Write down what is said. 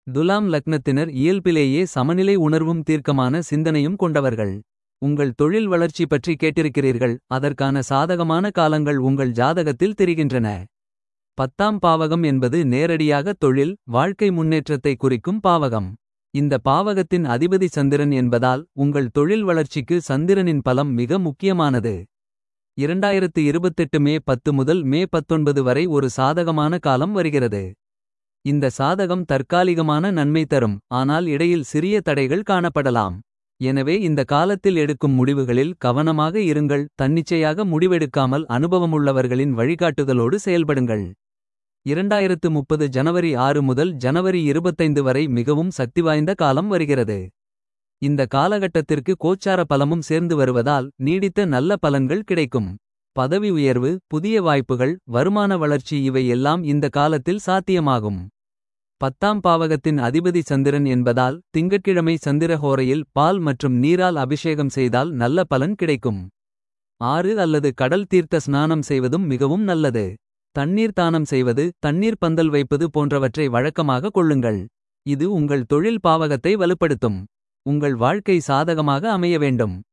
துலாம் லக்னத்தினர் இயல்பிலேயே சமநிலை உணர்வும் தீர்க்கமான சிந்தனையும் கொண்டவர்கள். உங்கள் தொழில் வளர்ச்சி பற்றி கேட்டிருக்கிறீர்கள். அதற்கான சாதகமான காலங்கள் உங்கள் ஜாதகத்தில் தெரிகின்றன. பத்தாம் பாவகம் என்பது நேரடியாக தொழில். வாழ்க்கை முன்னேற்றத்தை குறிக்கும் பாவகம். இந்த பாவகத்தின் அதிபதி சந்திரன் என்பதால். உங்கள் தொழில் வளர்ச்சிக்கு சந்திரனின் பலம் மிக முக்கியமானது. 2028 மே 10 முதல் மே 19 வரை ஒரு சாதகமான காலம் வருகிறது. இந்த சாதகம் தற்காலிகமான நன்மை தரும். ஆனால் இடையில் சிறிய தடைகள் காணப்படலாம். எனவே இந்த காலத்தில் எடுக்கும் முடிவுகளில் கவனமாக இருங்கள். தன்னிச்சையாக முடிவெடுக்காமல் அனுபவமுள்ளவர்களின் வழிகாட்டுதலோடு செயல்படுங்கள். 2030 ஜனவரி 6 முதல் ஜனவரி 25 வரை மிகவும் சக்திவாய்ந்த காலம் வருகிறது. இந்த காலகட்டத்திற்கு கோச்சார பலமும் சேர்ந்து வருவதால். நீடித்த நல்ல பலன்கள் கிடைக்கும். பதவி உயர்வு புதிய வாய்ப்புகள் வருமான வளர்ச்சி இவை எல்லாம் இந்த காலத்தில் சாத்தியமாகும். பத்தாம் பாவகத்தின் அதிபதி சந்திரன் என்பதால். திங்கட்கிழமை சந்திரஹோரையில் பால் மற்றும் நீரால் அபிஷேகம் செய்தால் நல்ல பலன் கிடைக்கும். ஆறு அல்லது கடல் தீர்த்த ஸ்நானம் செய்வதும் மிகவும் நல்லது. தண்ணீர் தானம் செய்வது தண்ணீர் பந்தல் வைப்பது போன்றவற்றை வழக்கமாக கொள்ளுங்கள். இது உங்கள் தொழில் பாவகத்தை வலுப்படுத்தும். உங்கள் வாழ்க்கை சாதகமாக அமைய வேண்டும்.